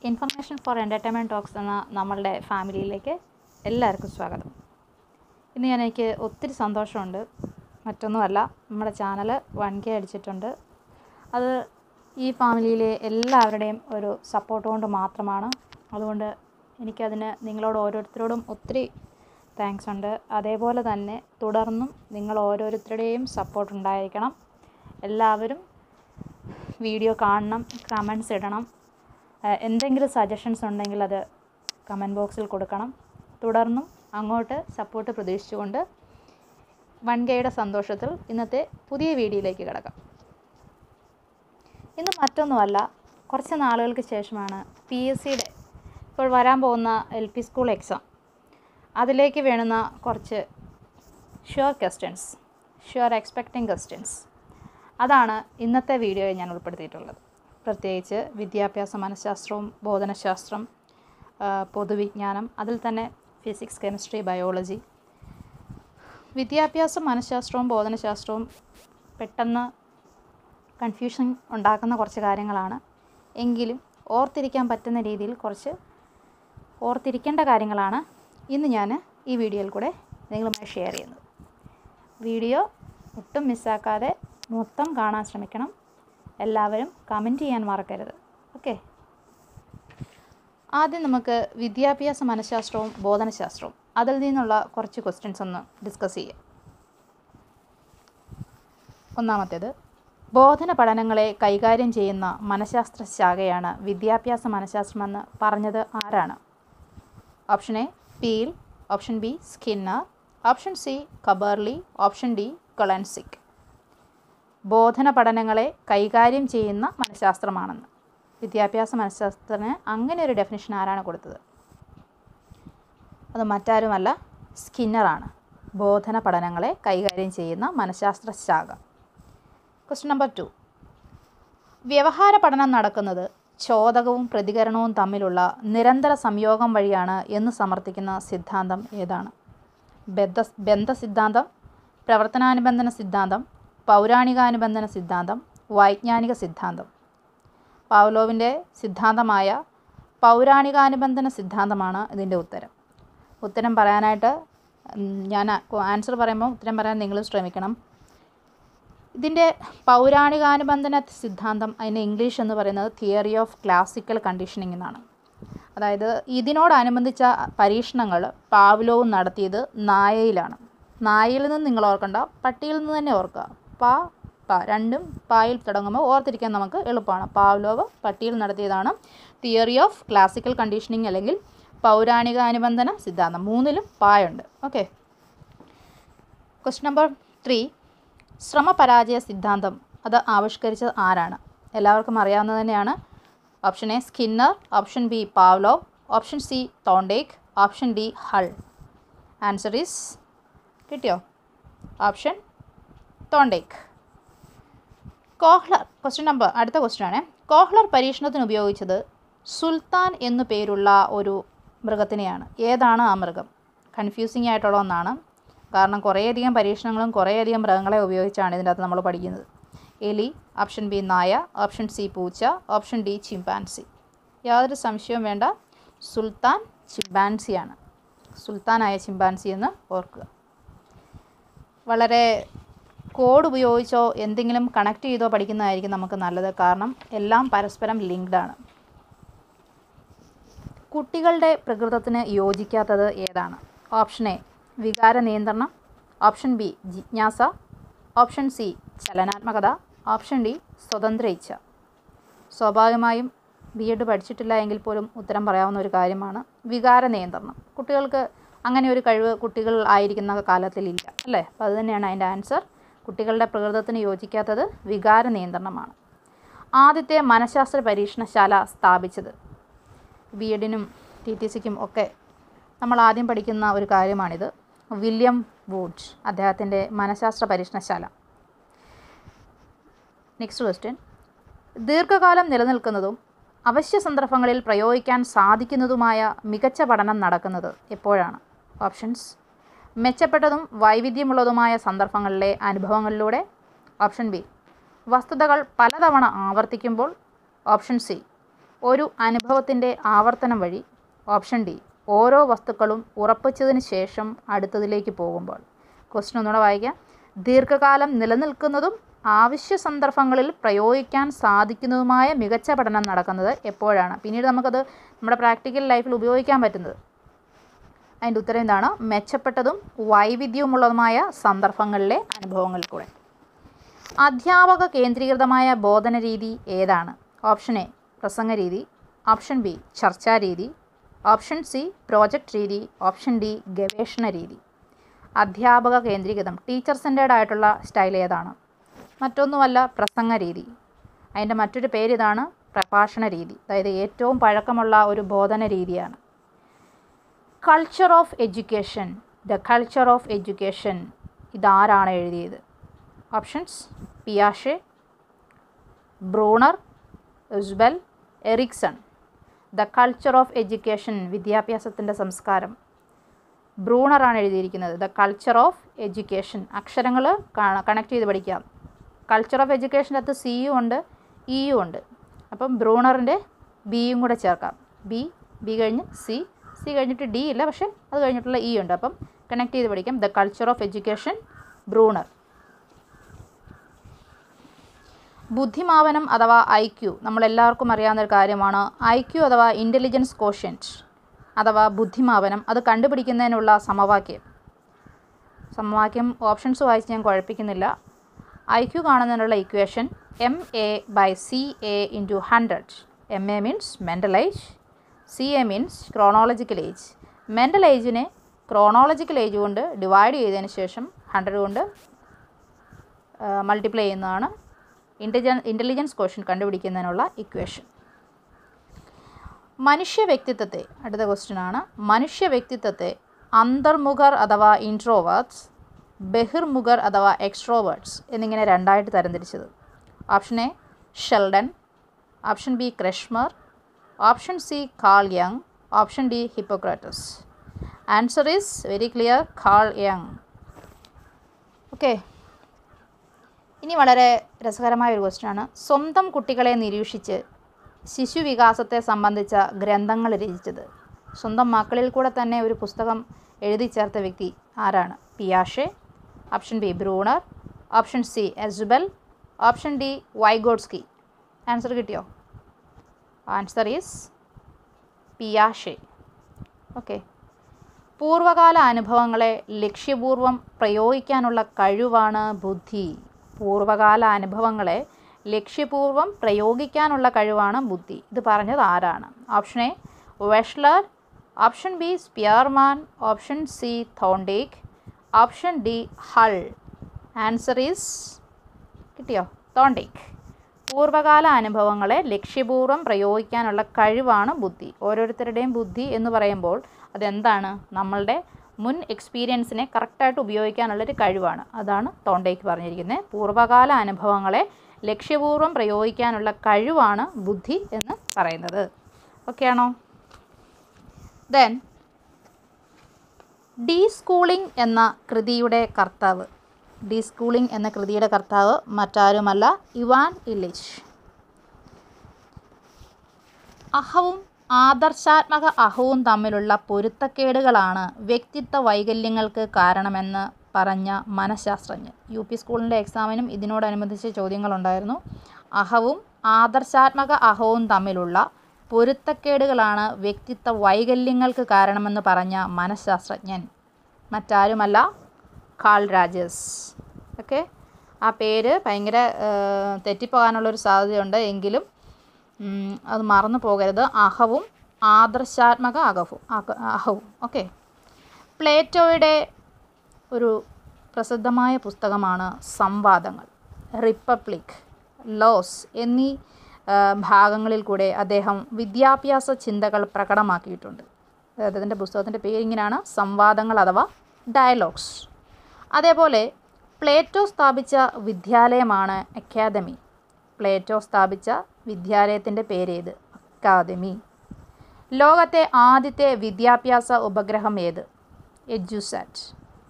Information for entertainment talks എന്ന നമ്മളുടെ ഫാമിലിയിലേക്ക് എല്ലാവർക്കും സ്വാഗതം ഇന്ന് ഞാൻ എനിക്ക് ഒത്തിരി സന്തോഷമുണ്ട് മറ്റൊന്നുമല്ല നമ്മുടെ ചാനൽ വൺ കെ അടിച്ചിട്ടുണ്ട് അത് ഈ ഫാമിലിയിലെ എല്ലാവരുടെയും ഒരു സപ്പോർട്ട് കൊണ്ട് മാത്രമാണ് അതുകൊണ്ട് എനിക്കതിന് നിങ്ങളോട് ഓരോരുത്തരോടും ഒത്തിരി താങ്ക്സ് ഉണ്ട് അതേപോലെ തന്നെ തുടർന്നും നിങ്ങൾ ഓരോരുത്തരുടെയും സപ്പോർട്ട് ഉണ്ടായിരിക്കണം എല്ലാവരും വീഡിയോ കാണണം കമൻസ് ഇടണം ഏഹ് എന്തെങ്കിലും സജഷൻസ് ഉണ്ടെങ്കിൽ അത് കമൻറ്റ് ബോക്സിൽ കൊടുക്കണം തുടർന്നും അങ്ങോട്ട് സപ്പോർട്ട് പ്രതീക്ഷിച്ചുകൊണ്ട് വൺ കെയുടെ സന്തോഷത്തിൽ ഇന്നത്തെ പുതിയ വീഡിയോയിലേക്ക് കിടക്കാം ഇന്ന് മറ്റൊന്നുമല്ല കുറച്ച് നാളുകൾക്ക് ശേഷമാണ് പി എസ് സിയുടെ ഇപ്പോൾ വരാൻ പോകുന്ന എൽ പി സ്കൂൾ എക്സാം അതിലേക്ക് വേണ്ടുന്ന കുറച്ച് sure questions sure expecting questions അതാണ് ഇന്നത്തെ വീഡിയോയിൽ ഞാൻ ഉൾപ്പെടുത്തിയിട്ടുള്ളത് പ്രത്യേകിച്ച് വിദ്യാഭ്യാസ മനഃശാസ്ത്രവും ബോധനശാസ്ത്രം ആ, പൊതുവിജ്ഞാനം അതിൽ തന്നെ ഫിസിക്സ് കെമിസ്ട്രി ബയോളജി വിദ്യാഭ്യാസ മനഃശാസ്ത്രവും ബോധനശാസ്ത്രവും പെട്ടെന്ന് കൺഫ്യൂഷൻ ഉണ്ടാക്കുന്ന കുറച്ച് കാര്യങ്ങളാണ് എങ്കിലും ഓർത്തിരിക്കാൻ പറ്റുന്ന രീതിയിൽ കുറച്ച് ഓർത്തിരിക്കേണ്ട കാര്യങ്ങളാണ് ഇന്ന് ഞാൻ ഈ വീഡിയോയിൽ കൂടെ നിങ്ങളുമായി ഷെയർ ചെയ്യുന്നത് വീഡിയോ ഒട്ടും മിസ്സാക്കാതെ മൊത്തം കാണാൻ ശ്രമിക്കണം എല്ലാവരും കമൻറ്റ് ചെയ്യാൻ മറക്കരുത് ഓക്കെ ആദ്യം നമുക്ക് വിദ്യാഭ്യാസ മനഃശാസ്ത്രവും ബോധനശാസ്ത്രവും അതിൽ നിന്നുള്ള കുറച്ച് ക്വസ്റ്റ്യൻസ് ഒന്ന് ഡിസ്കസ് ചെയ്യാം ഒന്നാമത്തേത് ബോധന പഠനങ്ങളെ കൈകാര്യം ചെയ്യുന്ന മനഃശാസ്ത്ര ശാഖയാണ് വിദ്യാഭ്യാസ മനഃശാസ്ത്രമെന്ന് പറഞ്ഞത് ആരാണ് option A Peel option B Skinner option C Cubberley option D Kolesnik ബോധന പഠനങ്ങളെ കൈകാര്യം ചെയ്യുന്ന മനഃശാസ്ത്രമാണെന്ന് വിദ്യാഭ്യാസ മനഃശാസ്ത്രത്തിന് അങ്ങനെ ഒരു ഡെഫിനിഷൻ ആരാണ് കൊടുത്തത് അത് മറ്റാരുമല്ല സ്കിന്നറാണ് ബോധന പഠനങ്ങളെ കൈകാര്യം ചെയ്യുന്ന മനഃശാസ്ത്ര ശാഖ ക്വസ്റ്റ്യൻ നമ്പർ ടു വ്യവഹാര പഠനം നടക്കുന്നത് ചോദകവും പ്രതികരണവും തമ്മിലുള്ള നിരന്തര സംയോഗം വഴിയാണ് എന്ന് സമർത്ഥിക്കുന്ന സിദ്ധാന്തം ഏതാണ് ബദ്ധ ബന്ധസിദ്ധാന്തം പ്രവർത്തനാനുബന്ധന സിദ്ധാന്തം പൗരാണികാനുബന്ധന സിദ്ധാന്തം വൈജ്ഞാനിക സിദ്ധാന്തം പാവ്ലോവിൻ്റെ സിദ്ധാന്തമായ പൗരാണികാനുബന്ധന സിദ്ധാന്തമാണ് ഇതിൻ്റെ ഉത്തരം ഉത്തരം പറയാനായിട്ട് ഉം, ഞാൻ ആൻസർ പറയുമ്പോൾ ഉത്തരം പറയാൻ നിങ്ങൾ ശ്രമിക്കണം ഇതിൻ്റെ പൗരാണികാനുബന്ധന സിദ്ധാന്തം അതിന് ഇംഗ്ലീഷ് എന്ന് പറയുന്നത് തിയറി ഓഫ് ക്ലാസിക്കൽ കണ്ടീഷനിങ് എന്നാണ് അതായത് ഇതിനോടനുബന്ധിച്ച പരീക്ഷണങ്ങൾ പാവ്ലോവും നടത്തിയത് നായയിലാണ് നായയിൽ നിന്ന് നിങ്ങൾ ഓർക്കണ്ട പട്ടിയിൽ നിന്ന് തന്നെ ഓർക്കുക പാ പ രണ്ടും പായിൽ തുടങ്ങുമ്പോൾ ഓർത്തിരിക്കാൻ നമുക്ക് എളുപ്പമാണ് പാവ്ലോവ് പട്ടിയിൽ നടത്തിയതാണ് തിയറി ഓഫ് ക്ലാസിക്കൽ കണ്ടീഷനിങ് അല്ലെങ്കിൽ പൗരാണികാനുബന്ധന സിദ്ധാന്തം മൂന്നിലും പായുണ്ട് ഓക്കെ ക്വസ്റ്റ്യൻ നമ്പർ ത്രീ ശ്രമപരാജയ സിദ്ധാന്തം അത് ആവിഷ്കരിച്ചത് ആരാണ് എല്ലാവർക്കും അറിയാവുന്നത് തന്നെയാണ് option A Skinner option B Pavlov option C Thorndike option D Hull answer is കിട്ടിയോ option Thorndike Kohler question number അടുത്ത ക്വസ്റ്റ്യൻ ആണ് കോഹ്ലർ പരീക്ഷണത്തിന് ഉപയോഗിച്ചത് സുൽത്താൻ എന്നു പേരുള്ള ഒരു മൃഗത്തിനെയാണ് ഏതാണ് ആ മൃഗം കൺഫ്യൂസിങ് ആയിട്ടുള്ള ഒന്നാണ് കാരണം കുറേയധികം പരീക്ഷണങ്ങളും കുറേയധികം മൃഗങ്ങളെ ഉപയോഗിച്ചാണ് ഇതിൻ്റെ അകത്ത് നമ്മൾ പഠിക്കുന്നത് എലി ഓപ്ഷൻ ബി നായ ഓപ്ഷൻ സി പൂച്ച ഓപ്ഷൻ ഡി ചിമ്പാൻസി യാതൊരു സംശയവും വേണ്ട സുൽത്താൻ ചിമ്പാൻസിയാണ് സുൽത്താനായ ചിമ്പാൻസി എന്ന് ഓർക്കുക വളരെ കോഡ് ഉപയോഗിച്ചോ എന്തെങ്കിലും കണക്ട് ചെയ്തോ പഠിക്കുന്നതായിരിക്കും നമുക്ക് നല്ലത് കാരണം എല്ലാം പരസ്പരം ലിങ്ക്ഡ് ആണ് കുട്ടികളുടെ പ്രകൃതത്തിന് യോജിക്കാത്തത് ഏതാണ് ഓപ്ഷൻ എ വികാര നിയന്ത്രണം ഓപ്ഷൻ ബി ജിജ്ഞാസ ഓപ്ഷൻ സി ചലനാത്മകത ഓപ്ഷൻ ഡി സ്വതന്ത്ര ഇച്ഛ സ്വാഭാവികമായും ബി എഡ് പഠിച്ചിട്ടില്ല എങ്കിൽ പോലും ഉത്തരം പറയാവുന്ന ഒരു കാര്യമാണ് വികാര നിയന്ത്രണം കുട്ടികൾക്ക് അങ്ങനെ ഒരു കഴിവ് കുട്ടികൾ ആയിരിക്കുന്ന കാലത്തിലില്ല അല്ലേ അപ്പോൾ അത് തന്നെയാണ് അതിൻ്റെ ആൻസർ കുട്ടികളുടെ പ്രകൃതത്തിന് യോജിക്കാത്തത് വികാര നിയന്ത്രണമാണ് ആദ്യത്തെ മനഃശാസ്ത്ര പരീക്ഷണശാല സ്ഥാപിച്ചത് ബി എഡിനും ടി ടി സിക്കും ഒക്കെ നമ്മൾ ആദ്യം പഠിക്കുന്ന ഒരു കാര്യമാണിത് വില്യം വൂഡ് അദ്ദേഹത്തിൻ്റെ മനഃശാസ്ത്ര പരീക്ഷണശാല നെക്സ്റ്റ് ക്വസ്റ്റ്യൻ ദീർഘകാലം നിലനിൽക്കുന്നതും അവശ്യ സന്ദർഭങ്ങളിൽ പ്രയോഗിക്കാൻ സാധിക്കുന്നതുമായ മികച്ച പഠനം നടക്കുന്നത് എപ്പോഴാണ് ഓപ്ഷൻസ് മെച്ചപ്പെട്ടതും വൈവിധ്യമുള്ളതുമായ സന്ദർഭങ്ങളിലെ അനുഭവങ്ങളിലൂടെ ഓപ്ഷൻ ബി വസ്തുതകൾ പലതവണ ആവർത്തിക്കുമ്പോൾ ഓപ്ഷൻ സി ഒരു അനുഭവത്തിൻ്റെ ആവർത്തനം വഴി ഓപ്ഷൻ ഡി ഓരോ വസ്തുക്കളും ഉറപ്പിച്ചതിന് ശേഷം അടുത്തതിലേക്ക് പോകുമ്പോൾ ക്വസ്റ്റ്യൻ ഒന്നുകൂടെ വായിക്കാം ദീർഘകാലം നിലനിൽക്കുന്നതും ആവശ്യ സന്ദർഭങ്ങളിൽ പ്രയോഗിക്കാൻ സാധിക്കുന്നതുമായ മികച്ച പഠനം നടക്കുന്നത് എപ്പോഴാണ് പിന്നീട് നമുക്കത് നമ്മുടെ പ്രാക്ടിക്കൽ ലൈഫിൽ ഉപയോഗിക്കാൻ പറ്റുന്നത് അതിൻ്റെ ഉത്തരം എന്താണ് മെച്ചപ്പെട്ടതും വൈവിധ്യവുമുള്ളതുമായ സന്ദർഭങ്ങളിലെ അനുഭവങ്ങളിൽ കൂടെ അധ്യാപക കേന്ദ്രീകൃതമായ ബോധന രീതി ഏതാണ് ഓപ്ഷൻ എ പ്രസംഗ രീതി ഓപ്ഷൻ ബി ചർച്ചാ രീതി ഓപ്ഷൻ സി പ്രോജക്റ്റ് രീതി ഓപ്ഷൻ ഡി ഗവേഷണ രീതി അധ്യാപക കേന്ദ്രീകൃതം ടീച്ചർ സെൻറ്റേഡ് ആയിട്ടുള്ള സ്റ്റൈൽ ഏതാണ് മറ്റൊന്നുമല്ല പ്രസംഗ രീതി അതിൻ്റെ മറ്റൊരു പേര് ഇതാണ് പ്രഭാഷണ രീതി അതായത് ഏറ്റവും പഴക്കമുള്ള ഒരു ബോധന രീതിയാണ് culture of education the culture of education ഇതാരാണ് എഴുതിയത് ഓപ്ഷൻസ് പിയാഷെ Bruner Ausubel Erikson the culture of education വിദ്യാഭ്യാസത്തിൻ്റെ സംസ്കാരം ബ്രൂണറാണ് എഴുതിയിരിക്കുന്നത് ദ കൾച്ചർ ഓഫ് എഡ്യൂക്കേഷൻ അക്ഷരങ്ങൾ കണക്ട് ചെയ്ത് പഠിക്കാം കൾച്ചർ ഓഫ് എഡ്യൂക്കേഷൻ്റെ അകത്ത് സിയും ഉണ്ട് ഇയും ഉണ്ട് അപ്പം ബ്രൂണറിൻ്റെ ബിയും കൂടെ ചേർക്കാം ബി ബി കഴിഞ്ഞ് സി സി കഴിഞ്ഞിട്ട് ഡി ഇല്ല പക്ഷേ അത് കഴിഞ്ഞിട്ടുള്ള ഇ ഉണ്ട് അപ്പം കണക്ട് ചെയ്ത് പഠിക്കാം the culture of education Bruner ബുദ്ധിമാപനം അഥവാ ഐ ക്യു നമ്മളെല്ലാവർക്കും അറിയാവുന്ന ഒരു കാര്യമാണ് ഐ ക്യു അഥവാ ഇൻ്റലിജൻസ് കോഷ്യൻറ്റ് അഥവാ ബുദ്ധിമാപനം അത് കണ്ടുപിടിക്കുന്നതിനുള്ള സമവാക്യം സമവാക്യം ഓപ്ഷൻസ് വായിച്ച് ഞാൻ കുഴപ്പിക്കുന്നില്ല ഐ ക്യു കാണുന്നതിനുള്ള equation M A by C A into hundred M A means mental age C A means chronological age mental ഏജിനെ ക്രോണോളജിക്കൽ ഏജ് കൊണ്ട് ഡിവൈഡ് ചെയ്തതിന് ശേഷം ഹൺഡ്രഡ് കൊണ്ട് മൾട്ടിപ്ലൈ ചെയ്യുന്നതാണ് ഇൻ്റലിജൻ ഇൻ്റലിജൻസ് ക്വസ്റ്റ്യൻ കണ്ടുപിടിക്കുന്നതിനുള്ള ഇക്വേഷൻ മനുഷ്യ വ്യക്തിത്വത്തെ അടുത്ത ക്വസ്റ്റ്യൻ ആണ് മനുഷ്യ വ്യക്തിത്വത്തെ അന്തർമുഖർ അഥവാ ഇൻട്രോവേർട്സ് ബഹിർമുഖർ അഥവാ എക്സ്ട്രോവേർട്സ് എന്നിങ്ങനെ രണ്ടായിട്ട് തരംതിരിച്ചത് option A Sheldon option B Kretschmer option C call young option D Hippocrates answer is very clear call young okay ഇനി വളരെ രസകരമായ ഒരു ക്വസ്റ്റ്യൻ ആണ് സ്വന്തം കുട്ടികളെ നിരീക്ഷിച്ച് ശിശുവികാസത്തെ സംബന്ധിച്ച ഗ്രന്ഥങ്ങൾ രചിച്ചത് സ്വന്തം മക്കളിൽ കൂടെ തന്നെ ഒരു പുസ്തകം എഴുതി ചേർത്ത വ്യക്തി ആരാണ് പിയാഷെ option B Bruner option C Ausubel option D Vygotsky answer കിട്ടിയോ ആൻസർ ഈസ് പിയാഷെ ഓക്കെ പൂർവകാല അനുഭവങ്ങളെ ലക്ഷ്യപൂർവം പ്രയോഗിക്കാനുള്ള കഴിവാണ് ബുദ്ധി പൂർവകാല അനുഭവങ്ങളെ ലക്ഷ്യപൂർവം പ്രയോഗിക്കാനുള്ള കഴിവാണ് ബുദ്ധി ഇത് പറഞ്ഞത് ആരാണ് option A Wechsler option B Spearman option C Thorndike option D Hull answer is കിട്ടിയോ തോണ്ടേക്ക് പൂർവകാല അനുഭവങ്ങളെ ലക്ഷ്യപൂർവ്വം പ്രയോഗിക്കാനുള്ള കഴിവാണ് ബുദ്ധി ഓരോരുത്തരുടെയും ബുദ്ധി എന്ന് പറയുമ്പോൾ അതെന്താണ് നമ്മളുടെ മുൻ എക്സ്പീരിയൻസിനെ കറക്റ്റായിട്ട് ഉപയോഗിക്കാനുള്ളൊരു കഴിവാണ് അതാണ് തോണ്ടേക്ക് പറഞ്ഞിരിക്കുന്നത് പൂർവകാല അനുഭവങ്ങളെ ലക്ഷ്യപൂർവ്വം പ്രയോഗിക്കാനുള്ള കഴിവാണ് ബുദ്ധി എന്ന് പറയുന്നത് ഓക്കെയാണോ ദെൻ ഡി സ്കൂളിംഗ് എന്ന കൃതിയുടെ കർത്താവ് ഡി സ്കൂളിംഗ് എന്ന കൃതിയുടെ കർത്താവ് മറ്റാരുമല്ല ഇവാൻ ഇല്ലിച്ച് അഹവും ആദർശാത്മക അഹവും തമ്മിലുള്ള പൊരുത്തക്കേടുകളാണ് വ്യക്തിത്വ വൈകല്യങ്ങൾക്ക് കാരണമെന്ന് പറഞ്ഞ മനഃശാസ്ത്രജ്ഞൻ യു പി സ്കൂളിൻ്റെ എക്സാമിനും ഇതിനോടനുബന്ധിച്ച് ചോദ്യങ്ങളുണ്ടായിരുന്നു അഹവും ആദർശാത്മക അഹവും തമ്മിലുള്ള പൊരുത്തക്കേടുകളാണ് വ്യക്തിത്വ വൈകല്യങ്ങൾക്ക് കാരണമെന്ന് പറഞ്ഞ മനഃശാസ്ത്രജ്ഞൻ മറ്റാരുമല്ല കാൾ രാജസ് ഓക്കെ ആ പേര് ഭയങ്കര ഏഹ്, തെറ്റിപ്പോകാനുള്ളൊരു സാധ്യതയുണ്ട് എങ്കിലും ഉം, അത് മറന്നു പോകരുത് അഹവും ആദർശാത്മക അകവും അക- അഹവും ഓക്കെ പ്ലേറ്റോയുടെ ഒരു പ്രസിദ്ധമായ പുസ്തകമാണ് സംവാദങ്ങൾ റിപ്പബ്ലിക് ലോസ് എന്നീ ആ, ഭാഗങ്ങളിൽ കൂടെ അദ്ദേഹം വിദ്യാഭ്യാസ ചിന്തകൾ പ്രകടമാക്കിയിട്ടുണ്ട് അതായത് അതിൻ്റെ പുസ്തകത്തിൻ്റെ പേരിങ്ങനെയാണ് സംവാദങ്ങൾ അഥവാ ഡയലോഗ്സ് അതേപോലെ പ്ലേറ്റോ സ്ഥാപിച്ച വിദ്യാലയമാണ് അക്കാദമി പ്ലേറ്റോ സ്ഥാപിച്ച വിദ്യാലയത്തിൻ്റെ പേരേത് അക്കാദമി ലോകത്തെ ആദ്യത്തെ വിദ്യാഭ്യാസ ഉപഗ്രഹം ഏത് എഡ്യൂസാറ്റ്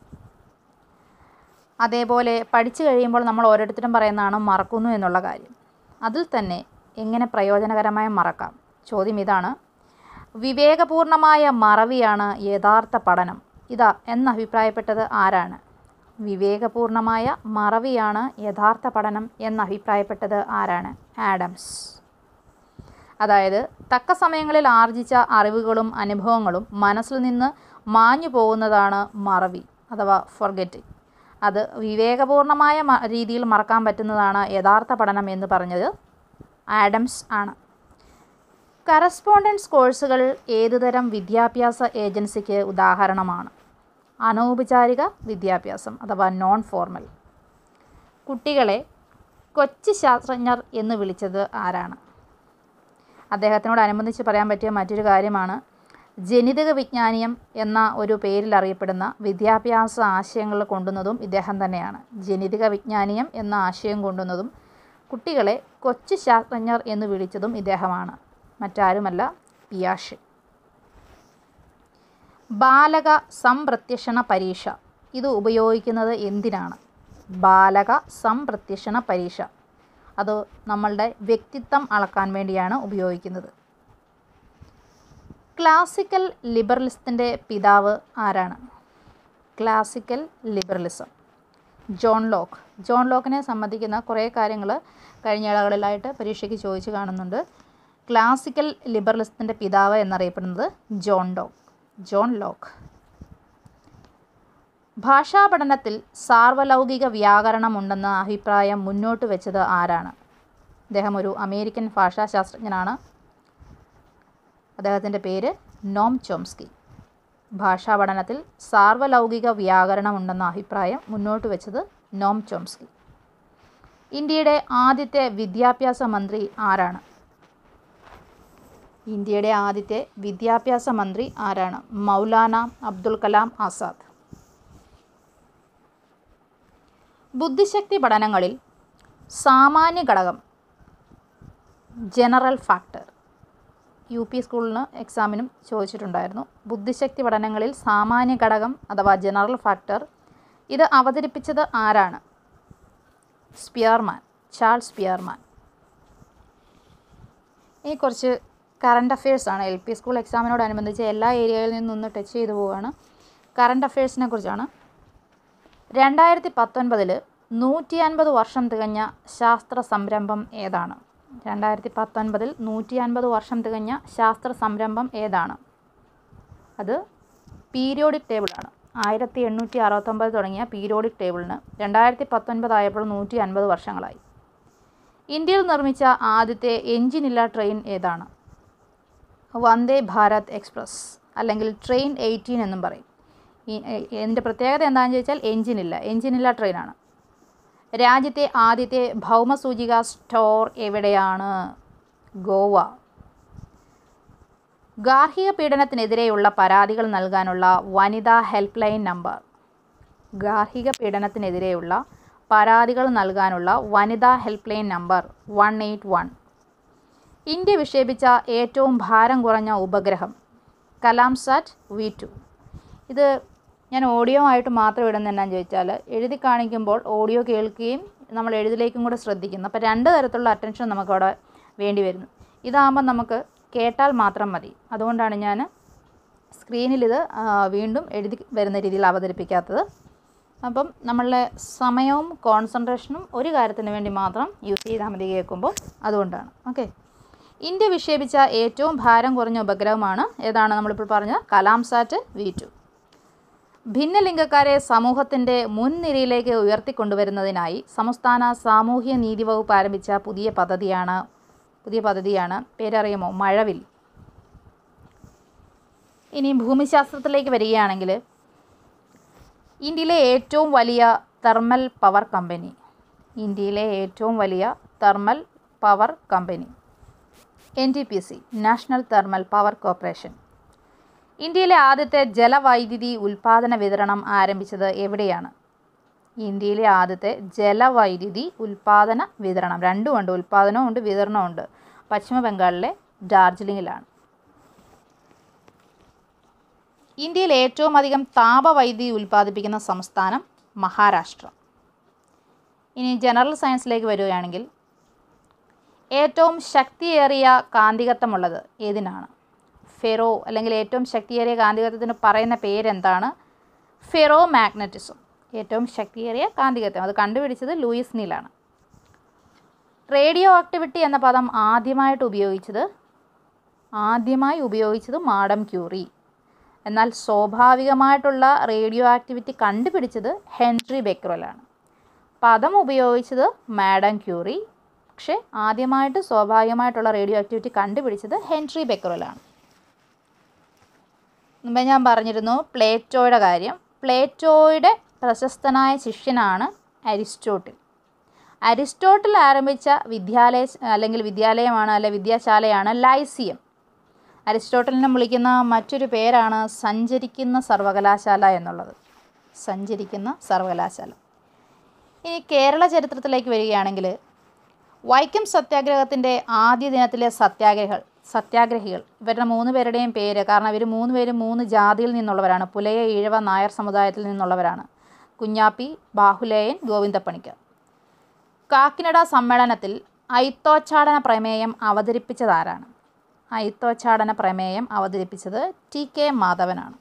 അതേപോലെ പഠിച്ചു കഴിയുമ്പോൾ നമ്മൾ ഓരോരുത്തരും പറയുന്നതാണ് മറക്കുന്നു എന്നുള്ള കാര്യം അതിൽ തന്നെ എങ്ങനെ പ്രയോജനകരമായി മറക്കാം ചോദ്യം ഇതാണ് വിവേകപൂർണമായ മറവിയാണ് യഥാർത്ഥ പഠനം ഇതാ എന്ന് അഭിപ്രായപ്പെട്ടത് ആരാണ് വിവേകപൂർണമായ മറവിയാണ് യഥാർത്ഥ പഠനം എന്ന് അഭിപ്രായപ്പെട്ടത് ആരാണ് ആഡംസ് അതായത് തക്ക സമയങ്ങളിൽ ആർജിച്ച അറിവുകളും അനുഭവങ്ങളും മനസ്സിൽ നിന്ന് മാഞ്ഞു പോകുന്നതാണ് മറവി അഥവാ ഫൊർഗെറ്റിംഗ് അത് വിവേകപൂർണമായ മ- രീതിയിൽ മറക്കാൻ പറ്റുന്നതാണ് യഥാർത്ഥ പഠനം എന്ന് പറഞ്ഞത് ആഡംസ് ആണ് കറസ്പോണ്ടൻസ് കോഴ്സുകൾ ഏതുതരം വിദ്യാഭ്യാസ ഏജൻസിക്ക് ഉദാഹരണമാണ് അനൗപചാരിക വിദ്യാഭ്യാസം അഥവാ നോൺ ഫോർമൽ കുട്ടികളെ കൊച്ചു ശാസ്ത്രജ്ഞർ എന്ന് വിളിച്ചത് ആരാണ് അദ്ദേഹത്തിനോടനുബന്ധിച്ച് പറയാൻ പറ്റിയ മറ്റൊരു കാര്യമാണ് ജനിതക വിജ്ഞാനീയം എന്ന ഒരു പേരിൽ അറിയപ്പെടുന്ന വിദ്യാഭ്യാസ ആശയങ്ങൾ കൊണ്ടുവന്നതും ഇദ്ദേഹം തന്നെയാണ് ജനിതക വിജ്ഞാനീയം എന്ന ആശയം കൊണ്ടുവന്നതും കുട്ടികളെ കൊച്ചു ശാസ്ത്രജ്ഞർ എന്ന് വിളിച്ചതും ഇദ്ദേഹമാണ് മറ്റാരുമല്ല പിയാഷെ ബാലക സംപ്രത്യക്ഷണ പരീക്ഷ ഇത് ഉപയോഗിക്കുന്നത് എന്തിനാണ് ബാലക സംപ്രത്യക്ഷണ പരീക്ഷ അത് നമ്മളുടെ വ്യക്തിത്വം അളക്കാൻ വേണ്ടിയാണ് ഉപയോഗിക്കുന്നത് ക്ലാസിക്കൽ ലിബറലിസത്തിൻ്റെ പിതാവ് ആരാണ് classical liberalism John Locke John ലോക്കിനെ സംബന്ധിക്കുന്ന കുറേ കാര്യങ്ങൾ കഴിഞ്ഞ ഇളകളിലായിട്ട് പരീക്ഷയ്ക്ക് ചോദിച്ചു കാണുന്നുണ്ട് ക്ലാസിക്കൽ ലിബറലിസത്തിൻ്റെ പിതാവ് എന്നറിയപ്പെടുന്നത് ജോൺ ഡോക്ക് ജോൺ ലോക്ക് ഭാഷാ പഠനത്തിൽ സാർവലൗകിക വ്യാകരണമുണ്ടെന്ന അഭിപ്രായം മുന്നോട്ട് വെച്ചത് ആരാണ് അദ്ദേഹം ഒരു അമേരിക്കൻ ഭാഷാശാസ്ത്രജ്ഞനാണ് അദ്ദേഹത്തിൻ്റെ പേര് നോം ചോംസ്കി ഭാഷാ പഠനത്തിൽ സാർവലൗകിക വ്യാകരണമുണ്ടെന്ന അഭിപ്രായം മുന്നോട്ട് വെച്ചത് നോം ചോംസ്കി ഇന്ത്യയുടെ ആദ്യത്തെ വിദ്യാഭ്യാസ മന്ത്രി ആരാണ് ഇന്ത്യയുടെ ആദ്യത്തെ വിദ്യാഭ്യാസ മന്ത്രി ആരാണ് മൗലാന അബ്ദുൽ കലാം ആസാദ് ബുദ്ധിശക്തി പഠനങ്ങളിൽ സാമാന്യ ഘടകം ജനറൽ ഫാക്ടർ യു പി സ്കൂളിന് എക്സാമിനും ചോദിച്ചിട്ടുണ്ടായിരുന്നു ബുദ്ധിശക്തി പഠനങ്ങളിൽ സാമാന്യ ഘടകം അഥവാ ജനറൽ ഫാക്ടർ ഇത് അവതരിപ്പിച്ചത് ആരാണ് സ്പിയർമാൻ ചാൾസ് സ്പിയർമാൻ ഇനി കുറച്ച് കറണ്ട് അഫയേഴ്സാണ് എൽ പി സ്കൂൾ എക്സാമിനോടനുബന്ധിച്ച് എല്ലാ ഏരിയയിൽ നിന്നൊന്ന് ടച്ച് ചെയ്തു പോവുകയാണ് കറണ്ട് അഫയേഴ്സിനെ കുറിച്ചാണ് രണ്ടായിരത്തി പത്തൊൻപതിൽ നൂറ്റി അൻപത് വർഷം തികഞ്ഞ ശാസ്ത്ര സംരംഭം ഏതാണ് രണ്ടായിരത്തി പത്തൊൻപതിൽ നൂറ്റി അൻപത് വർഷം തികഞ്ഞ ശാസ്ത്ര സംരംഭം ഏതാണ് അത് പീരിയോഡിക് ടേബിളാണ് ആയിരത്തി എണ്ണൂറ്റി അറുപത്തൊമ്പത് തുടങ്ങിയ പീരിയോഡിക് ടേബിളിന് രണ്ടായിരത്തി പത്തൊൻപതായപ്പോൾ നൂറ്റി അൻപത് വർഷങ്ങളായി ഇന്ത്യയിൽ നിർമ്മിച്ച ആദ്യത്തെ എഞ്ചിനില്ല ട്രെയിൻ ഏതാണ് വന്ദേ ഭാരത് എക്സ്പ്രസ് അല്ലെങ്കിൽ ട്രെയിൻ എയ്റ്റീൻ എന്നും പറയും ഈ എ- ഇതിൻ്റെ പ്രത്യേകത എന്താണെന്ന് ചോദിച്ചാൽ എഞ്ചിനില്ല എഞ്ചിനില്ല ട്രെയിനാണ് രാജ്യത്തെ ആദ്യത്തെ ഭൗമസൂചിക സ്റ്റോർ എവിടെയാണ് ഗോവ ഗാർഹിക പീഡനത്തിനെതിരെയുള്ള പരാതികൾ നൽകാനുള്ള വനിതാ ഹെൽപ്പ് ലൈൻ നമ്പർ ഗാർഹിക പീഡനത്തിനെതിരെയുള്ള പരാതികൾ നൽകാനുള്ള വനിതാ help line number one eight one India വിക്ഷേപിച്ച ഏറ്റവും ഭാരം കുറഞ്ഞ ഉപഗ്രഹം കലാംസാറ്റ് വി ടു ഇത് ഞാൻ ഓഡിയോ ആയിട്ട് മാത്രം ഇടുന്ന എന്നാന്ന് ചോദിച്ചാൽ എഴുതി കാണിക്കുമ്പോൾ ഓഡിയോ കേൾക്കുകയും നമ്മൾ എഴുതിലേക്കും കൂടെ ശ്രദ്ധിക്കുന്നു അപ്പോൾ രണ്ട് തരത്തിലുള്ള അറ്റൻഷൻ നമുക്കവിടെ വേണ്ടി വരുന്നു ഇതാകുമ്പോൾ നമുക്ക് കേട്ടാൽ മാത്രം മതി അതുകൊണ്ടാണ് ഞാൻ സ്ക്രീനിൽ ഇത് ആ, വീണ്ടും എഴുതി വരുന്ന രീതിയിൽ അവതരിപ്പിക്കാത്തത് അപ്പം നമ്മളുടെ സമയവും കോൺസെൻട്രേഷനും ഒരു കാര്യത്തിന് വേണ്ടി മാത്രം യൂസ് ചെയ്താൽ മതി കേൾക്കുമ്പോൾ അതുകൊണ്ടാണ് ഓക്കെ ഇന്ത്യ വിക്ഷേപിച്ച ഏറ്റവും ഭാരം കുറഞ്ഞ ഉപഗ്രഹമാണ് ഏതാണ് നമ്മളിപ്പോൾ പറഞ്ഞ കലാംസാറ്റ് വി ടു ഭിന്നലിംഗക്കാരെ സമൂഹത്തിൻ്റെ മുൻനിരയിലേക്ക് ഉയർത്തിക്കൊണ്ടുവരുന്നതിനായി സംസ്ഥാന സാമൂഹ്യ നീതി വകുപ്പ് ആരംഭിച്ച പുതിയ പദ്ധതിയാണ് പുതിയ പദ്ധതിയാണ് പേരറിയുമോ മഴവിൽ ഇനി ഭൂമിശാസ്ത്രത്തിലേക്ക് വരികയാണെങ്കിൽ ഇന്ത്യയിലെ ഏറ്റവും വലിയ തെർമൽ പവർ കമ്പനി ഇന്ത്യയിലെ ഏറ്റവും വലിയ thermal power company N T P C National Thermal Power Corporation ഇന്ത്യയിലെ ആദ്യത്തെ ജലവൈദ്യുതി ഉൽപ്പാദന വിതരണം ആരംഭിച്ചത് എവിടെയാണ് ഇന്ത്യയിലെ ആദ്യത്തെ ജലവൈദ്യുതി ഉൽപ്പാദന വിതരണം രണ്ടും ഉണ്ട് ഉൽപ്പാദനവും ഉണ്ട് വിതരണവും ഉണ്ട് പശ്ചിമ ബംഗാളിലെ ഡാർജിലിംഗിലാണ് ഇന്ത്യയിൽ ഏറ്റവും അധികം താപവൈദ്യുതി ഉൽപ്പാദിപ്പിക്കുന്ന സംസ്ഥാനം മഹാരാഷ്ട്ര ഇനി ജനറൽ സയൻസിലേക്ക് വരികയാണെങ്കിൽ ഏറ്റവും ശക്തിയേറിയ കാന്തികത്വമുള്ളത് ഏതിനാണ് ഫെറോ അല്ലെങ്കിൽ ഏറ്റവും ശക്തിയേറിയ കാന്തികത്വത്തിന് പറയുന്ന പേരെന്താണ് ഫെറോ മാഗ്നറ്റിസം ഏറ്റവും ശക്തിയേറിയ കാന്തികത്വം അത് കണ്ടുപിടിച്ചത് ലൂയിസ് നീലാണ് റേഡിയോ ആക്ടിവിറ്റി എന്ന പദം ആദ്യമായിട്ട് ഉപയോഗിച്ചത് ആദ്യമായി ഉപയോഗിച്ചത് മാഡം ക്യൂറി എന്നാൽ സ്വാഭാവികമായിട്ടുള്ള റേഡിയോ ആക്ടിവിറ്റി കണ്ടുപിടിച്ചത് ഹെൻറി ബെക്രലാണ് പദം ഉപയോഗിച്ചത് മാഡം ക്യൂറി പക്ഷേ ആദ്യമായിട്ട് സ്വാഭാവികമായിട്ടുള്ള റേഡിയോ ആക്ടിവിറ്റി കണ്ടുപിടിച്ചത് ഹെൻറി ബെക്രലാണ് മുമ്പേ ഞാൻ പറഞ്ഞിരുന്നു പ്ലേറ്റോയുടെ കാര്യം പ്ലേറ്റോയുടെ പ്രശസ്തനായ ശിഷ്യനാണ് അരിസ്റ്റോട്ടിൽ അരിസ്റ്റോട്ടിൽ ആരംഭിച്ച വിദ്യാലയ അല്ലെങ്കിൽ വിദ്യാലയമാണ് അല്ലെ വിദ്യാശാലയാണ് ലൈസിയം അരിസ്റ്റോട്ടലിനെ വിളിക്കുന്ന മറ്റൊരു പേരാണ് സഞ്ചരിക്കുന്ന സർവകലാശാല എന്നുള്ളത് സഞ്ചരിക്കുന്ന സർവകലാശാല ഇനി കേരള ചരിത്രത്തിലേക്ക് വരികയാണെങ്കിൽ വൈക്കം സത്യാഗ്രഹത്തിൻ്റെ ആദ്യ ദിനത്തിലെ സത്യാഗ്രഹികൾ സത്യാഗ്രഹികൾ ഇവരുടെ മൂന്ന് പേരുടെയും പേര് കാരണം ഇവർ മൂന്ന് പേരും മൂന്ന് ജാതിയിൽ നിന്നുള്ളവരാണ് പുലയ ഈഴവ നായർ സമുദായത്തിൽ നിന്നുള്ളവരാണ് കുഞ്ഞാപ്പി ബാഹുലേയൻ ഗോവിന്ദപ്പണിക്കർ കാക്കിനഡ സമ്മേളനത്തിൽ ഐത്തോച്ചാടന പ്രമേയം അവതരിപ്പിച്ചതാരാണ് ഐത്തോച്ചാടന പ്രമേയം അവതരിപ്പിച്ചത് ടി കെ മാധവനാണ്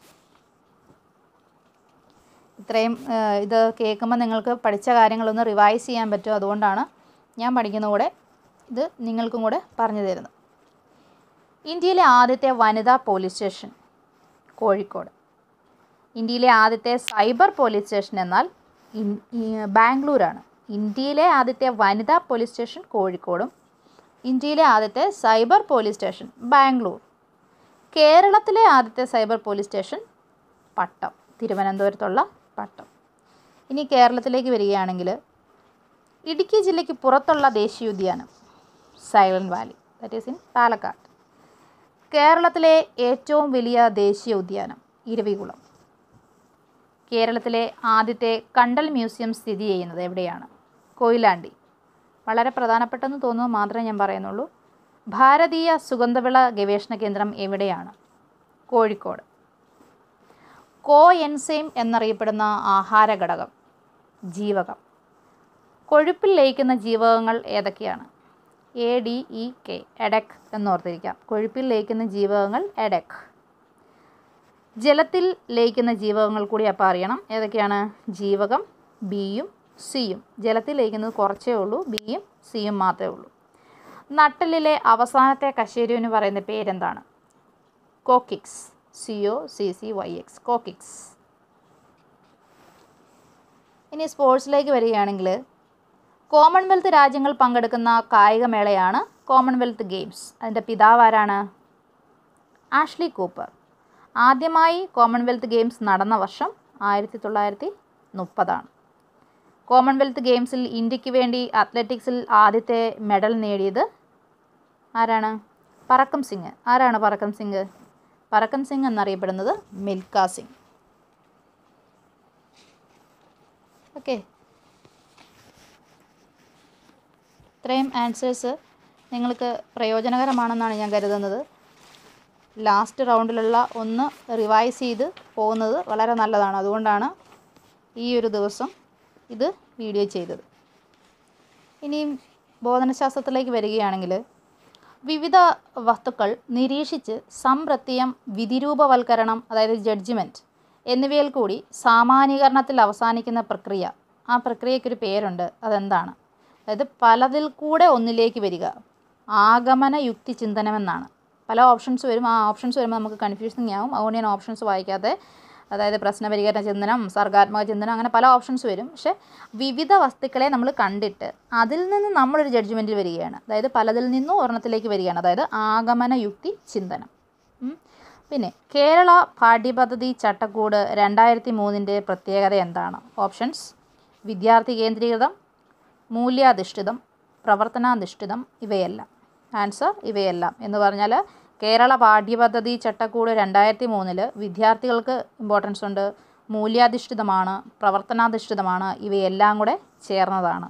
ഇത്രയും ഏഹ്, ഇത് കേൾക്കുമ്പോൾ നിങ്ങൾക്ക് പഠിച്ച കാര്യങ്ങളൊന്ന് റിവൈസ് ചെയ്യാൻ പറ്റും അതുകൊണ്ടാണ് ഞാൻ പഠിക്കുന്ന കൂടെ ഇത് നിങ്ങൾക്കും കൂടെ പറഞ്ഞു തരുന്നത് ഇന്ത്യയിലെ ആദ്യത്തെ വനിതാ പോലീസ് സ്റ്റേഷൻ കോഴിക്കോട് ഇന്ത്യയിലെ ആദ്യത്തെ സൈബർ പോലീസ് സ്റ്റേഷൻ എന്നാൽ ഇൻ- ഈ- ബാംഗ്ലൂരാണ് ഇന്ത്യയിലെ ആദ്യത്തെ വനിതാ പോലീസ് സ്റ്റേഷൻ കോഴിക്കോടും ഇന്ത്യയിലെ ആദ്യത്തെ സൈബർ പോലീസ് സ്റ്റേഷൻ ബാംഗ്ലൂർ കേരളത്തിലെ ആദ്യത്തെ സൈബർ പോലീസ് സ്റ്റേഷൻ പട്ടം തിരുവനന്തപുരത്തുള്ള പട്ടം ഇനി കേരളത്തിലേക്ക് വരികയാണെങ്കിൽ ഇടുക്കി ജില്ലയ്ക്ക് പുറത്തുള്ള ദേശീയോദ്യാനം silent valley that is in Palakkad കേരളത്തിലെ ഏറ്റവും വലിയ ദേശീയ ഉദ്യാനം ഇരവികുളം കേരളത്തിലെ ആദ്യത്തെ കണ്ടൽ മ്യൂസിയം സ്ഥിതി ചെയ്യുന്നത് എവിടെയാണ് കൊയിലാണ്ടി വളരെ പ്രധാനപ്പെട്ടെന്ന് തോന്നുന്നു മാത്രമേ ഞാൻ പറയുന്നുള്ളൂ ഭാരതീയ സുഗന്ധവിള ഗവേഷണ കേന്ദ്രം എവിടെയാണ് കോഴിക്കോട് കോ എൻസൈം എന്നറിയപ്പെടുന്ന ആഹാര ഘടകം ജീവകം കൊഴുപ്പിൽ ലയിക്കുന്ന ജീവകങ്ങൾ ഏതൊക്കെയാണ് എ ഡി ഇ കെ എഡെക് എന്നോർത്തിരിക്കാം കൊഴുപ്പിൽ ലയിക്കുന്ന ജീവകങ്ങൾ എഡെക് ജലത്തിൽ ലയിക്കുന്ന ജീവകങ്ങൾ കൂടി അപ്പോൾ അറിയണം ഏതൊക്കെയാണ് ജീവകം ബിയും സിയും ജലത്തിൽ ലയിക്കുന്നത് കുറച്ചേ ഉള്ളൂ ബിയും സിയും മാത്രമേ ഉള്ളൂ നട്ടലിലെ അവസാനത്തെ കശേരു എന്ന് പറയുന്ന പേരെന്താണ് coccyx C O C C Y X coccyx ഇനി സ്പോർട്സിലേക്ക് വരികയാണെങ്കിൽ കോമൺവെൽത്ത് രാജ്യങ്ങൾ പങ്കെടുക്കുന്ന കായികമേളയാണ് കോമൺവെൽത്ത് ഗെയിംസ് അതിൻ്റെ പിതാവ് ആരാണ് ആഷ്ലി കൂപ്പർ ആദ്യമായി കോമൺവെൽത്ത് ഗെയിംസ് നടന്ന വർഷം ആയിരത്തി തൊള്ളായിരത്തി മുപ്പതാണ് കോമൺവെൽത്ത് ഗെയിംസിൽ ഇന്ത്യക്ക് വേണ്ടി അത്ലറ്റിക്സിൽ ആദ്യത്തെ മെഡൽ നേടിയത് ആരാണ് പറക്കം സിംഗ് ആരാണ് പറക്കം സിംഗ് പറക്കം സിംഗ് എന്നറിയപ്പെടുന്നത് മിൽഖ സിംഗ് ഓക്കെ ഇത്രയും ആൻസേഴ്സ് നിങ്ങൾക്ക് പ്രയോജനകരമാണെന്നാണ് ഞാൻ കരുതുന്നത് ലാസ്റ്റ് റൗണ്ടിലുള്ള ഒന്ന് റിവൈസ് ചെയ്ത് പോകുന്നത് വളരെ നല്ലതാണ് അതുകൊണ്ടാണ് ഈ ഒരു ദിവസം ഇത് വീഡിയോ ചെയ്തത് ഇനിയും ബോധനശാസ്ത്രത്തിലേക്ക് വരികയാണെങ്കിൽ വിവിധ വസ്തുക്കൾ നിരീക്ഷിച്ച് സംപ്രത്യം വിധിരൂപവൽക്കരണം അതായത് ജഡ്ജ്മെൻറ്റ് എന്നിവയിൽ കൂടി സാമാന്യീകരണത്തിൽ അവസാനിക്കുന്ന പ്രക്രിയ ആ പ്രക്രിയയ്ക്കൊരു പേരുണ്ട് അതെന്താണ് അതായത് പലതിൽ കൂടെ ഒന്നിലേക്ക് വരിക ആഗമന യുക്തി ചിന്തനമെന്നാണ് പല ഓപ്ഷൻസ് വരും ആ ഓപ്ഷൻസ് വരുമ്പോൾ നമുക്ക് കൺഫ്യൂസിങ് ആവും അതുകൊണ്ട് ഞാൻ ഓപ്ഷൻസ് വായിക്കാതെ അതായത് പ്രശ്നപരിഹരണ ചിന്തനം സർഗാത്മക ചിന്തനം അങ്ങനെ പല ഓപ്ഷൻസ് വരും പക്ഷേ വിവിധ വസ്തുക്കളെ നമ്മൾ കണ്ടിട്ട് അതിൽ നിന്ന് നമ്മളൊരു ജഡ്ജ്മെൻറ്റിൽ വരികയാണ് അതായത് പലതിൽ നിന്നും ഒരെണ്ണത്തിലേക്ക് വരികയാണ് അതായത് ആഗമന യുക്തി ചിന്തനം ഉം. പിന്നെ കേരള പാഠ്യപദ്ധതി ചട്ടക്കൂട് രണ്ടായിരത്തി മൂന്നിൻ്റെ പ്രത്യേകത എന്താണ് ഓപ്ഷൻസ് വിദ്യാർത്ഥി കേന്ദ്രീകൃതം മൂല്യാധിഷ്ഠിതം പ്രവർത്തനാധിഷ്ഠിതം ഇവയെല്ലാം ആൻസർ ഇവയെല്ലാം എന്ന് പറഞ്ഞാൽ കേരള പാഠ്യപദ്ധതി ചട്ടക്കൂട് രണ്ടായിരത്തി മൂന്നിൽ വിദ്യാർത്ഥികൾക്ക് ഇമ്പോർട്ടൻസ് ഉണ്ട് മൂല്യാധിഷ്ഠിതമാണ് പ്രവർത്തനാധിഷ്ഠിതമാണ് ഇവയെല്ലാം കൂടെ ചേർന്നതാണ്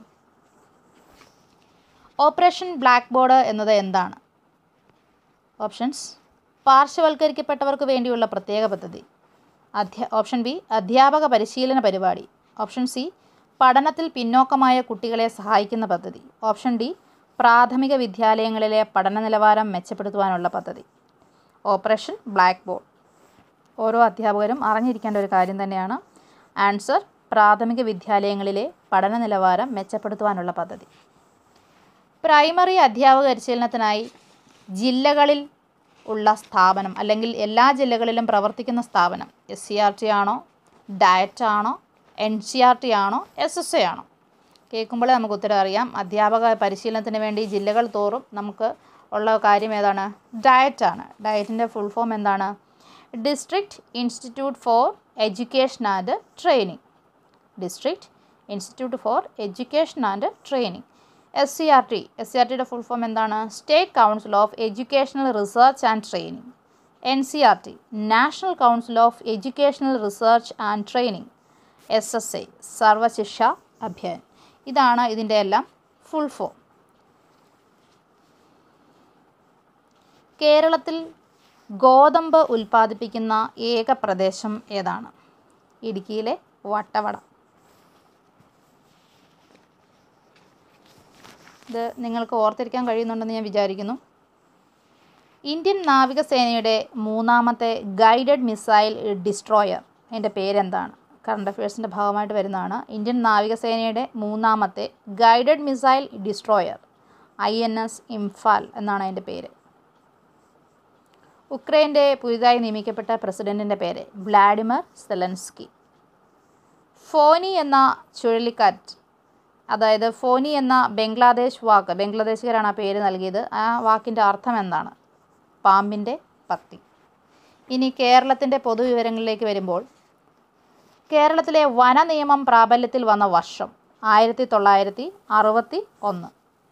ഓപ്പറേഷൻ ബ്ലാക്ക് ബോർഡ് എന്നത് എന്താണ് ഓപ്ഷൻസ് പാർശ്വവൽക്കരിക്കപ്പെട്ടവർക്ക് വേണ്ടിയുള്ള പ്രത്യേക പദ്ധതി അധ്യ ഓപ്ഷൻ ബി അധ്യാപക പരിശീലന പരിപാടി ഓപ്ഷൻ സി പഠനത്തിൽ പിന്നോക്കമായ കുട്ടികളെ സഹായിക്കുന്ന പദ്ധതി ഓപ്ഷൻ ഡി പ്രാഥമിക വിദ്യാലയങ്ങളിലെ പഠന നിലവാരം മെച്ചപ്പെടുത്തുവാനുള്ള പദ്ധതി ഓപ്പറേഷൻ ബ്ലാക്ക് ബോർഡ് ഓരോ അധ്യാപകരും അറിഞ്ഞിരിക്കേണ്ട ഒരു കാര്യം തന്നെയാണ് ആൻസർ പ്രാഥമിക വിദ്യാലയങ്ങളിലെ പഠന നിലവാരം മെച്ചപ്പെടുത്തുവാനുള്ള പദ്ധതി പ്രൈമറി അധ്യാപക പരിശീലനത്തിനായി ജില്ലകളിൽ ഉള്ള സ്ഥാപനം അല്ലെങ്കിൽ എല്ലാ ജില്ലകളിലും പ്രവർത്തിക്കുന്ന സ്ഥാപനം എസ് സി ആർ ടി ആണോ ഡയറ്റ് ആണോ എൻ സി ആർ ടി ആണോ എസ് എസ് എ ആണോ കേൾക്കുമ്പോഴേ നമുക്ക് ഉത്തരം അറിയാം അധ്യാപക പരിശീലനത്തിന് വേണ്ടി ജില്ലകൾ തോറും നമുക്ക് ഉള്ള കാര്യം ഏതാണ് ഡയറ്റ് ആണ് ഡയറ്റിൻ്റെ ഫുൾ ഫോം എന്താണ് district institute for education and training district institute for education and training S C R T S C R ടിയുടെ ഫുൾ ഫോം എന്താണ് state council of educational research and training N C R T National Council of educational research and training S S A Sarvashiksha Abhiyan ഇതാണ് ഇതിൻ്റെ എല്ലാം full form കേരളത്തിൽ ഗോതമ്പ് ഉൽപ്പാദിപ്പിക്കുന്ന ഏക പ്രദേശം ഏതാണ് ഇടുക്കിയിലെ വട്ടവട ഇത് നിങ്ങൾക്ക് ഓർത്തിരിക്കാൻ കഴിയുന്നുണ്ടെന്ന് ഞാൻ വിചാരിക്കുന്നു ഇന്ത്യൻ നാവികസേനയുടെ മൂന്നാമത്തെ ഗൈഡഡ് മിസൈൽ ഡിസ്ട്രോയർ അതിൻ്റെ പേരെന്താണ് കറണ്ട് അഫയേഴ്സിൻ്റെ ഭാഗമായിട്ട് വരുന്നതാണ് ഇന്ത്യൻ നാവികസേനയുടെ മൂന്നാമത്തെ guided missile destroyer I N S Imphal എന്നാണ് അതിൻ്റെ പേര് ഉക്രൈൻ്റെ പുതിയതായി നിയമിക്കപ്പെട്ട പ്രസിഡൻറ്റിൻ്റെ പേര് വ്ളാഡിമിർ സെലൻസ്കി ഫോനി എന്ന ചുഴലിക്കാറ്റ് അതായത് ഫോനി എന്ന ബംഗ്ലാദേശ് വാക്ക് ബംഗ്ലാദേശുകാരാണ് ആ പേര് നൽകിയത് ആ വാക്കിൻ്റെ അർത്ഥം എന്താണ് പാമ്പിൻ്റെ പത്തി ഇനി കേരളത്തിൻ്റെ പൊതുവിവരങ്ങളിലേക്ക് വരുമ്പോൾ കേരളത്തിലെ വന നിയമം പ്രാബല്യത്തിൽ വന്ന വർഷം ആയിരത്തി തൊള്ളായിരത്തി അറുപത്തി ഒന്ന്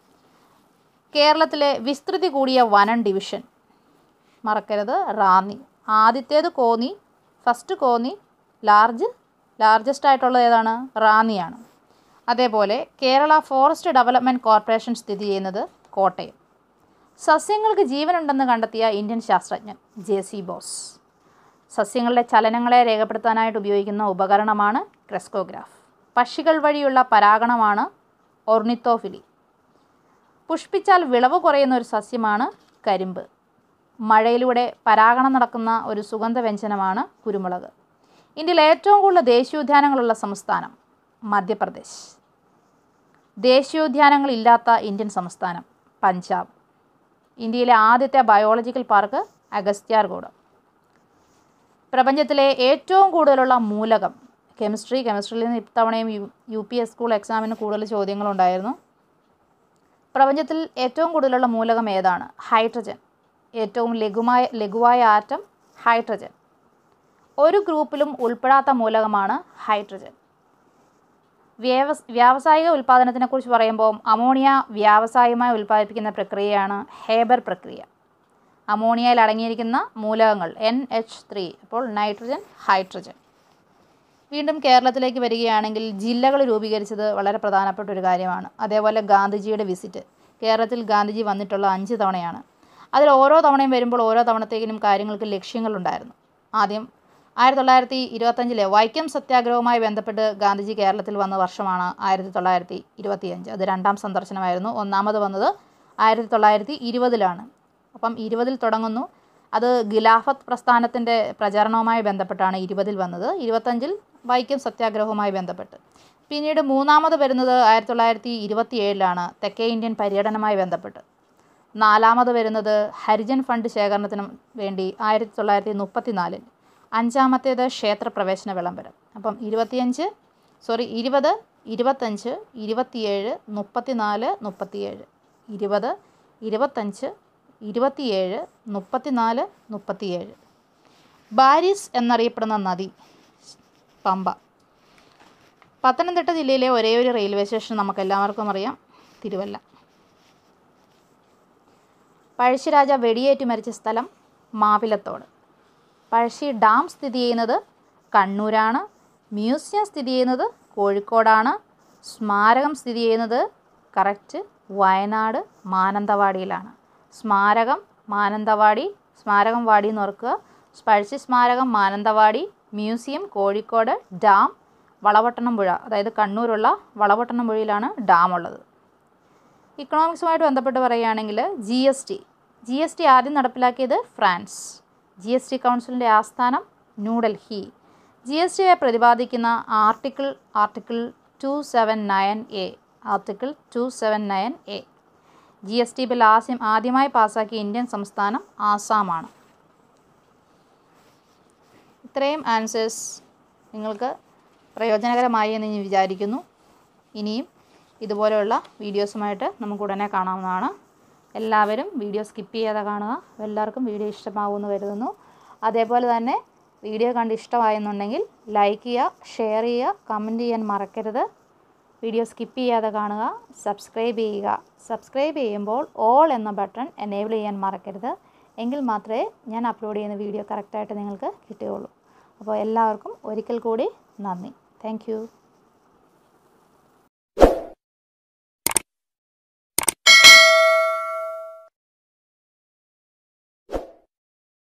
കേരളത്തിലെ വിസ്തൃതി കൂടിയ വനം ഡിവിഷൻ മറക്കരുത് റാന്നി ആദ്യത്തേത് Konni first Konni large largest ആയിട്ടുള്ളത് ഏതാണ് റാന്നിയാണ് അതേപോലെ കേരള ഫോറസ്റ്റ് ഡെവലപ്മെൻറ്റ് കോർപ്പറേഷൻ സ്ഥിതി ചെയ്യുന്നത് കോട്ടയം സസ്യങ്ങൾക്ക് ജീവനുണ്ടെന്ന് കണ്ടെത്തിയ ഇന്ത്യൻ ശാസ്ത്രജ്ഞൻ ജെ സി ബോസ് സസ്യങ്ങളുടെ ചലനങ്ങളെ രേഖപ്പെടുത്താനായിട്ട് ഉപയോഗിക്കുന്ന ഉപകരണമാണ് ക്രെസ്കോഗ്രാഫ് പക്ഷികൾ വഴിയുള്ള പരാഗണമാണ് ഒർണിത്തോഫിലി പുഷ്പിച്ചാൽ വിളവ് കുറയുന്ന ഒരു സസ്യമാണ് കരിമ്പ് മഴയിലൂടെ പരാഗണം നടക്കുന്ന ഒരു സുഗന്ധവ്യഞ്ജനമാണ് കുരുമുളക് ഇന്ത്യയിൽ ഏറ്റവും കൂടുതൽ ദേശീയോദ്യാനങ്ങളുള്ള സംസ്ഥാനം മധ്യപ്രദേശ് ദേശീയോദ്യാനങ്ങളില്ലാത്ത ഇന്ത്യൻ സംസ്ഥാനം പഞ്ചാബ് ഇന്ത്യയിലെ ആദ്യത്തെ ബയോളജിക്കൽ പാർക്ക് അഗസ്ത്യാർകൂടം പ്രപഞ്ചത്തിലെ ഏറ്റവും കൂടുതലുള്ള മൂലകം കെമിസ്ട്രി കെമിസ്ട്രിയിൽ നിന്ന് ഇത്തവണയും U U P S school എക്സാമിന് കൂടുതൽ ചോദ്യങ്ങളുണ്ടായിരുന്നു പ്രപഞ്ചത്തിൽ ഏറ്റവും കൂടുതലുള്ള മൂലകം ഏതാണ് ഹൈഡ്രജൻ ഏറ്റവും ലഘുമായ ലഘുവായ ആറ്റം ഹൈഡ്രജൻ ഒരു ഗ്രൂപ്പിലും ഉൾപ്പെടാത്ത മൂലകമാണ് ഹൈഡ്രജൻ വ്യാവസ് വ്യാവസായിക ഉൽപ്പാദനത്തിനെക്കുറിച്ച് പറയുമ്പോൾ അമോണിയ വ്യാവസായികമായി ഉൽപ്പാദിപ്പിക്കുന്ന പ്രക്രിയയാണ് ഹേബർ പ്രക്രിയ അമോണിയയിൽ അടങ്ങിയിരിക്കുന്ന മൂലകങ്ങൾ എൻ എച്ച് ത്രീ അപ്പോൾ നൈട്രജൻ ഹൈഡ്രജൻ വീണ്ടും കേരളത്തിലേക്ക് വരികയാണെങ്കിൽ ജില്ലകൾ രൂപീകരിച്ചത് വളരെ പ്രധാനപ്പെട്ട ഒരു കാര്യമാണ് അതേപോലെ ഗാന്ധിജിയുടെ വിസിറ്റ് കേരളത്തിൽ ഗാന്ധിജി വന്നിട്ടുള്ള അഞ്ച് തവണയാണ് അതിൽ ഓരോ തവണയും വരുമ്പോൾ ഓരോ തവണത്തേക്കിനും കാര്യങ്ങൾക്ക് ലക്ഷ്യങ്ങളുണ്ടായിരുന്നു ആദ്യം ആയിരത്തി തൊള്ളായിരത്തി ഇരുപത്തഞ്ചിലെ വൈക്കം സത്യാഗ്രഹവുമായി ബന്ധപ്പെട്ട് ഗാന്ധിജി കേരളത്തിൽ വന്ന വർഷമാണ് ആയിരത്തി തൊള്ളായിരത്തി ഇരുപത്തിയഞ്ച് അത് രണ്ടാം സന്ദർശനമായിരുന്നു ഒന്നാമത് വന്നത് ആയിരത്തി തൊള്ളായിരത്തി ഇരുപതിലാണ് അപ്പം ഇരുപതിൽ തുടങ്ങുന്നു അത് ഖിലാഫത്ത് പ്രസ്ഥാനത്തിൻ്റെ പ്രചരണവുമായി ബന്ധപ്പെട്ടാണ് ഇരുപതിൽ വന്നത് ഇരുപത്തഞ്ചിൽ വൈക്കം സത്യാഗ്രഹവുമായി ബന്ധപ്പെട്ട് പിന്നീട് മൂന്നാമത് വരുന്നത് ആയിരത്തി തൊള്ളായിരത്തി ഇരുപത്തി ഏഴിലാണ് തെക്കേ ഇന്ത്യൻ പര്യടനവുമായി ബന്ധപ്പെട്ട് നാലാമത് വരുന്നത് ഹരിജൻ ഫണ്ട് ശേഖരണത്തിനും വേണ്ടി ആയിരത്തി തൊള്ളായിരത്തി മുപ്പത്തി നാലിൽ അഞ്ചാമത്തേത് ക്ഷേത്രപ്രവേശന വിളംബരം അപ്പം ഇരുപത്തിയഞ്ച് സോറി ഇരുപത് ഇരുപത്തഞ്ച് ഇരുപത്തിയേഴ് മുപ്പത്തിനാല് മുപ്പത്തിയേഴ് ഇരുപത് ഇരുപത്തഞ്ച് ഇരുപത്തിയേഴ് മുപ്പത്തിനാല് മുപ്പത്തിയേഴ് ബാരിസ് എന്നറിയപ്പെടുന്ന നദി പമ്പ പത്തനംതിട്ട ജില്ലയിലെ ഒരേ ഒരു റെയിൽവേ സ്റ്റേഷൻ നമുക്ക് എല്ലാവർക്കും അറിയാം തിരുവല്ല പഴശ്ശിരാജ വെടിയേറ്റ് മരിച്ച സ്ഥലം മാവിലത്തോട് പഴശ്ശി ഡാം സ്ഥിതി ചെയ്യുന്നത് കണ്ണൂരാണ് മ്യൂസിയം സ്ഥിതി ചെയ്യുന്നത് കോഴിക്കോടാണ് സ്മാരകം സ്ഥിതി ചെയ്യുന്നത് കറക്റ്റ് വയനാട് മാനന്തവാടിയിലാണ് സ്മാരകം മാനന്തവാടി സ്മാരകം വാടി എന്ന് ഓർക്കുക പഴശ്ശി സ്മാരകം മാനന്തവാടി മ്യൂസിയം കോഴിക്കോട് ഡാം വളവട്ടണം പുഴ അതായത് കണ്ണൂരുള്ള വളവട്ടണം പുഴയിലാണ് ഡാം ഉള്ളത് ഇക്കണോമിക്സുമായിട്ട് ബന്ധപ്പെട്ട് പറയുകയാണെങ്കിൽ G S T G S T ആദ്യം നടപ്പിലാക്കിയത് ഫ്രാൻസ് ജി എസ് ടി കൗൺസിലിൻ്റെ ആസ്ഥാനം ന്യൂഡൽഹി ജി എസ് ടിയെ പ്രതിപാദിക്കുന്ന article article two seven nine A article two seven nine A G S T bill ആദ്യം ആദ്യമായി പാസ്സാക്കിയ ഇന്ത്യൻ സംസ്ഥാനം ആസാമാണ് ഇത്രയും ആൻസേഴ്സ് നിങ്ങൾക്ക് പ്രയോജനകരമായി എന്ന് ഞാൻ വിചാരിക്കുന്നു ഇനിയും ഇതുപോലെയുള്ള വീഡിയോസുമായിട്ട് നമുക്ക് ഉടനെ കാണാവുന്നതാണ് എല്ലാവരും വീഡിയോ സ്കിപ്പ് ചെയ്യാതെ കാണുക എല്ലാവർക്കും വീഡിയോ ഇഷ്ടമാകുമെന്ന് കരുതുന്നു അതേപോലെ തന്നെ വീഡിയോ കണ്ട് ഇഷ്ടമായെന്നുണ്ടെങ്കിൽ ലൈക്ക് ചെയ്യുക ഷെയർ ചെയ്യുക കമൻറ്റ് ചെയ്യാൻ മറക്കരുത് വീഡിയോ സ്കിപ്പ് ചെയ്യാതെ കാണുക സബ്സ്ക്രൈബ് ചെയ്യുക സബ്സ്ക്രൈബ് ചെയ്യുമ്പോൾ ഓൾ എന്ന ബട്ടൺ എനേബിൾ ചെയ്യാൻ മറക്കരുത് എങ്കിൽ മാത്രമേ ഞാൻ അപ്ലോഡ് ചെയ്യുന്ന വീഡിയോ കറക്റ്റായിട്ട് നിങ്ങൾക്ക് കിട്ടുകയുള്ളൂ അപ്പോൾ എല്ലാവർക്കും ഒരിക്കൽ കൂടി നന്ദി താങ്ക്